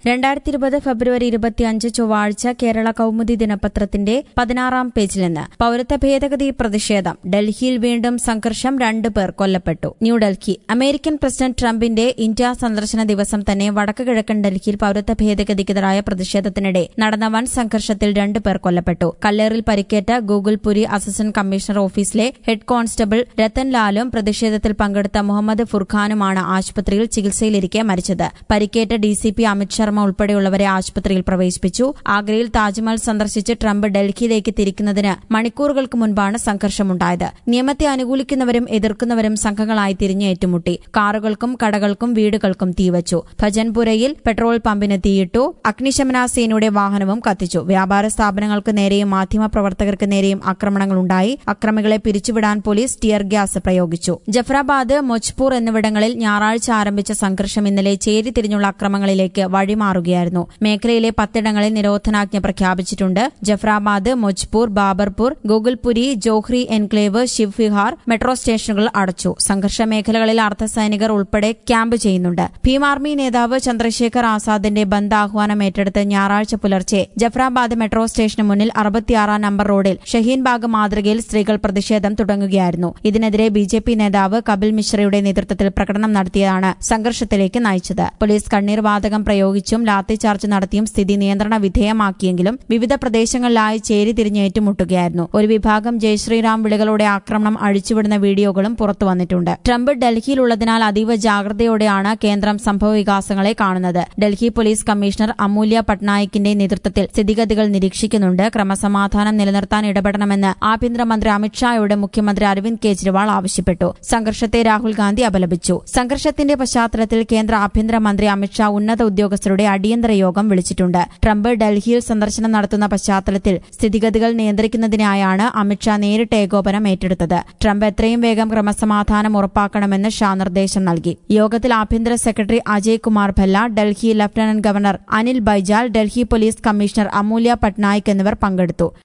രണ്ടായിരത്തി ഇരുപത് ഫെബ്രുവരി ഇരുപത്തിയഞ്ച് ചൊവ്വാഴ്ച കേരള കൌമുദി ദിനപത്രത്തിന്റെ പതിനാറാം പേജിൽ നിന്ന് പൌരത്വ ഭേദഗതി പ്രതിഷേധം ഡൽഹിയിൽ വീണ്ടും സംഘർഷം രണ്ടു പേർ കൊല്ലപ്പെട്ടു ന്യൂഡൽഹി അമേരിക്കൻ പ്രസിഡന്റ് ട്രംപിന്റെ ഇന്ത്യ സന്ദർശന ദിവസം തന്നെ വടക്ക് കിഴക്കൻ ഡൽഹിയിൽ പൌരത്വ ഭേദഗതിക്കെതിരായ പ്രതിഷേധത്തിനിടെ നടന്ന വൻ സംഘർഷത്തിൽ രണ്ടു പേർ കൊല്ലപ്പെട്ടു കല്ലേറിൽ പരിക്കേറ്റ ഗൂഗിൾപുരി അസിസ്റ്റന്റ് കമ്മീഷണർ ഓഫീസിലെ ഹെഡ് കോൺസ്റ്റബിൾ രത്തൻ ലാലും പ്രതിഷേധത്തിൽ പങ്കെടുത്ത മുഹമ്മദ് ഫുർഖാനുമാണ് ആശുപത്രിയിൽ ചികിത്സയിലിരിക്കെ മരിച്ചത് പരിക്കേറ്റ ഡിസിപി അമിത് ശർമ്മ ഉൾപ്പെടെയുള്ളവരെ ആശുപത്രിയിൽ പ്രവേശിപ്പിച്ചു ആഗ്രയിൽ താജ്മഹൽ സന്ദർശിച്ച് ട്രംപ് ഡൽഹിയിലേക്ക് തിരിക്കുന്നതിന് മണിക്കൂറുകൾക്ക് മുൻപാണ് സംഘർഷമുണ്ടായത് നിയമത്തെ അനുകൂലിക്കുന്നവരും എതിർക്കുന്നവരും സംഘങ്ങളായി തിരിഞ്ഞ് ഏറ്റുമുട്ടി കാറുകൾക്കും കടകൾക്കും വീടുകൾക്കും തീവച്ചു ഭജൻപുരയിൽ പെട്രോൾ പമ്പിന് തീയിട്ടു അഗ്നിശമന സേനയുടെ വാഹനവും കത്തിച്ചു വ്യാപാര സ്ഥാപനങ്ങൾക്ക് നേരെയും മാധ്യമപ്രവർത്തകർക്ക് നേരെയും ആക്രമണങ്ങളുണ്ടായി അക്രമികളെ പിരിച്ചുവിടാൻ പോലീസ് ടിയർ ഗ്യാസ് പ്രയോഗിച്ചു ജഫ്രാബാദ് മൊജ്പൂർ എന്നിവിടങ്ങളിൽ ഞായറാഴ്ച ആരംഭിച്ച സംഘർഷം ഇന്നലെ ചേരി തിരിഞ്ഞുള്ള അക്രമങ്ങളിലേക്ക് വഴിമാറുകയായിരുന്നു മേഖലയിലെ പത്തിടങ്ങളിൽ നിരോധനാജ്ഞ പ്രഖ്യാപിച്ചിട്ടുണ്ട് ജഫ്രാബാദ് മൊജ്പൂർ ബാബർപൂർ ഗൂഗിൾപുരി ജോഹ്രി എൻക്ലേവ് ശിവ്വിഹാർ മെട്രോ സ്റ്റേഷനുകൾ അടച്ചു സംഘർഷ മേഖലകളിൽ അർദ്ധസൈനികർ ഉൾപ്പെടെ ക്യാമ്പ് ചെയ്യുന്നുണ്ട് ഭീം ആർമി നേതാവ് ചന്ദ്രശേഖർ ആസാദിന്റെ ബന്ദ് ആഹ്വാനം ഏറ്റെടുത്ത് ഞായറാഴ്ച പുലർച്ചെ ജഫ്രാബാദ് മെട്രോ സ്റ്റേഷന് മുന്നിൽ അറുപത്തിയാറാം നമ്പർ റോഡിൽ ഷഹീൻബാഗ് മാതൃകയിൽ സ്ത്രീകൾ പ്രതിഷേധം തുടങ്ങുകയായിരുന്നു ഇതിനെതിരെ ബി ജെ പി നേതാവ് കപിൽ മിശ്രയുടെ നേതൃത്വത്തിൽ പ്രകടനം നടത്തിയതാണ് സംഘർഷത്തിലേക്ക് നയിച്ചത് പോലീസ് കണ്ണീർ വാതകം പ്രയോഗിച്ചും ലാത്തിചാർജ് നടത്തിയും സ്ഥിതി നിയന്ത്രണ വിധേയമാക്കിയെങ്കിലും വിവിധ പ്രദേശങ്ങളിലായി ചേരി തിരിഞ്ഞ് ഏറ്റുമുട്ടുകയായിരുന്നു ഒരു വിഭാഗം ജയ് ശ്രീറാം വിളികളോടെ ആക്രമണം അഴിച്ചുവിടുന്ന വീഡിയോകളും പുറത്തുവന്നിട്ടുണ്ട് ട്രംപ് ഡൽഹിയിലുള്ളതിനാൽ അതീവ ജാഗ്രതയോടെയാണ് കേന്ദ്രം സംഭവവികാസങ്ങളെ കാണുന്നത് ഡൽഹി പോലീസ് കമ്മീഷണർ അമൂല്യ പട്നായിക്കിന്റെ നേതൃത്വത്തിൽ സ്ഥിതിഗതികൾ നിരീക്ഷിക്കുന്നുണ്ട് ക്രമസമാധാനം നിലനിർത്താൻ ഇടപെടണമെന്ന് ആഭ്യന്തരമന്ത്രി അമിത്ഷായോട് മുഖ്യമന്ത്രി അരവിന്ദ് കെജ്രിവാൾ ആവശ്യപ്പെട്ടു സംഘർഷത്തെ രാഹുൽ ഗാന്ധി അപലപിച്ചു സംഘർഷത്തിന്റെ പശ്ചാത്തലത്തിൽ കേന്ദ്ര ആഭ്യന്തരമന്ത്രി അമിത്ഷാ ഉന്നത ഉദ്യോഗസ്ഥരുടെ അടിയന്തര യോഗം വിളിച്ചിട്ടുണ്ട് ട്രംപ് ഡൽഹിയിൽ സന്ദർശനം നടത്തുന്ന പശ്ചാത്തലത്തിൽ സ്ഥിതിഗതികൾ നിയന്ത്രിക്കുന്നതിനായാണ് അമിത്ഷാ നേരിട്ട് ഏകോപനം ഏറ്റെടുത്തത് ട്രംപ് എത്രയും വേഗം ക്രമസമാധാനം ഉറപ്പാക്കണമെന്ന് ഷാ നിർദ്ദേശം നൽകി യോഗത്തിൽ ആഭ്യന്തര secretary Ajay Kumar Bhalla Delhi lieutenant governor Anil Baijal Delhi police commissioner Amulya Patnaik എന്നിവർ പങ്കെടുത്തു